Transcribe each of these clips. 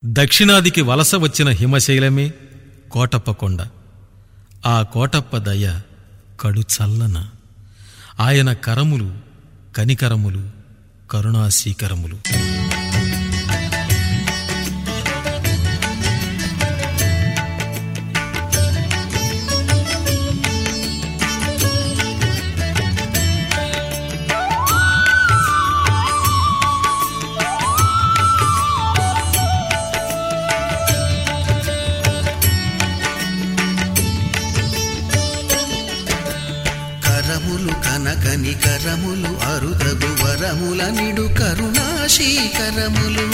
దక్షిణాదికి వలస వచ్చిన హిమశైలమే కోటప్ప కొండ ఆ కోటప్ప దయ కడు చల్లన ఆయన కరములు కనికరములు కరుణాశీకరములు కరములు కనకని కరములు అరుదగు వరముల నిడు కరుణాశీకరములు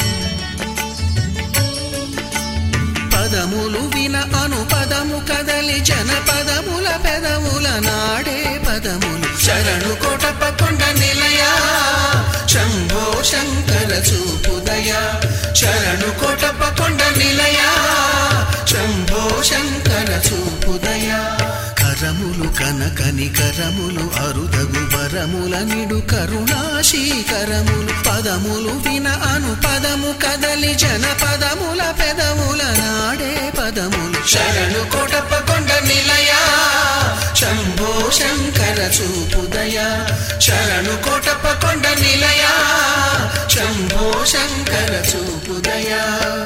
పదములు విన అను పదము కదలి జనపదముల పెదముల నాడే పదములు శరణు కోటప్ప కొండ నిలయా శంభో శంకర చూపుదయ శరణు కోటప్ప కొండ నిలయా శంభో శంకర చూపుదయ కరములు కనకని కరములు అరుదగు వరముల నిడు కరుణాశీకరములు పదములు విన అను పదము కదలి జన పదముల పెదముల నాడే పదములు శరణు కోటప్ప కొండ నిలయా శంభో శంకర చూపుదయ శరణు కోటప్ప కొండ నిలయా శంభో శంకర చూపుదయా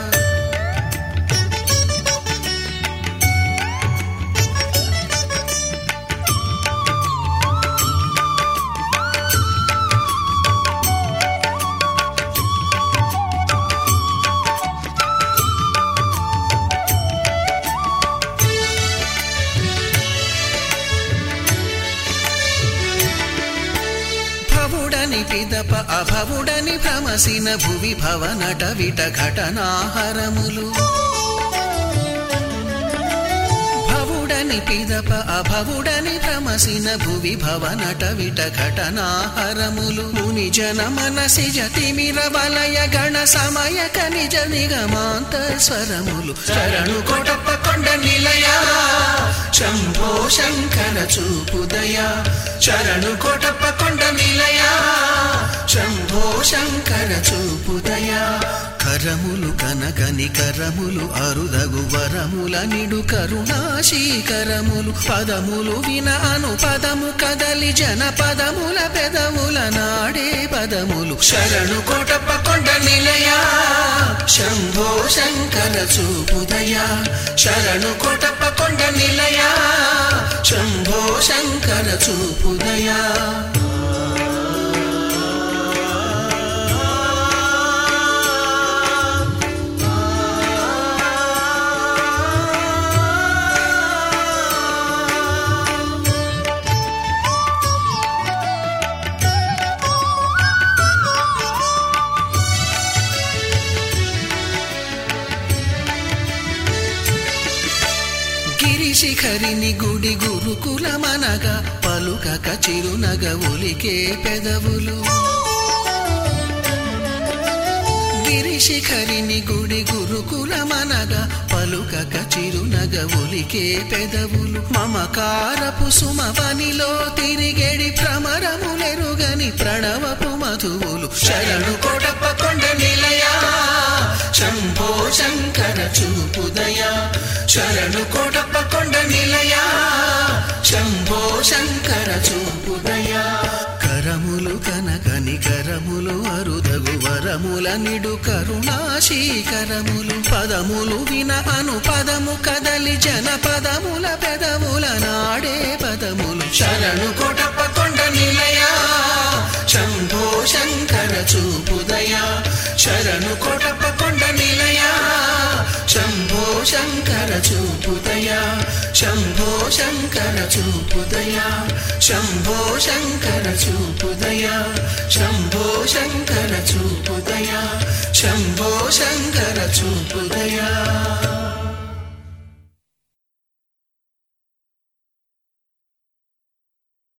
భవుడని పిదప అభవుడని భ్రమసిన భువి భవనట విట ఘటనాహరములు భవుడని పిదప అభవుడని భ్రమసిన భువి భవనట విట ఘటనాహరములు ముని జన మనసి జతిమిర వలయ గణ సమయ కనిజ నిగమాంత స్వరములు శరణు కోటప్ప కొండ నిలయా శంభో శంకర చూపుదయ శరణు కోటప్ప కొండ నిలయా శంభో శంకర చూపుదయ కరములు కనకని కరములు అరుదగు వరముల నిడు కరుణాశీకరములు పదములు విన అను పదము కదలి జన పదముల పెదముల నాడే పదములు శరణు కోటప్ప కొండ నిలయా శంభో శంకర చూపుదయ శరణు కోటప్ప కొండ నిలయా శంభో శంకర చూపుదయా గిరిశిఖరిని గుడి గురుకులమనగా పలుకక చిరునగ ఒలికే పెదవులు గిరిశిఖరిని గుడి గురుకులమనగా పలుకక చిరునగ ఒలికే పెదవులు మమకారపు సుమవనిలో తిరిగేడి భ్రమరములెరుగని ప్రణవపు మధువులు శరణు కోటప్ప కొండ నిలయా శంభో శంకర చూపుదయ శరణు కోటప్ప కొండ నిలయా శంభో శంకర చూపుదయ కరములు కనకని కరములు అరుదగు వరముల నిడు కరుణాశీకరములు పదములు విన అను పదము కదలి జన పదముల పెదముల నాడే పదములు శరణు కోటప్ప కొండ నిలయా శంభో శంకర చూపుదయ శరణు కోటప్ప కొండ నిలయా శంభో శంకర చూపుదయ శంభో శంకర చూపుదయ శంభో శంకర చూపుదయ శంభో శంకర చూపుదయ శంభో శంకర చూపుదయ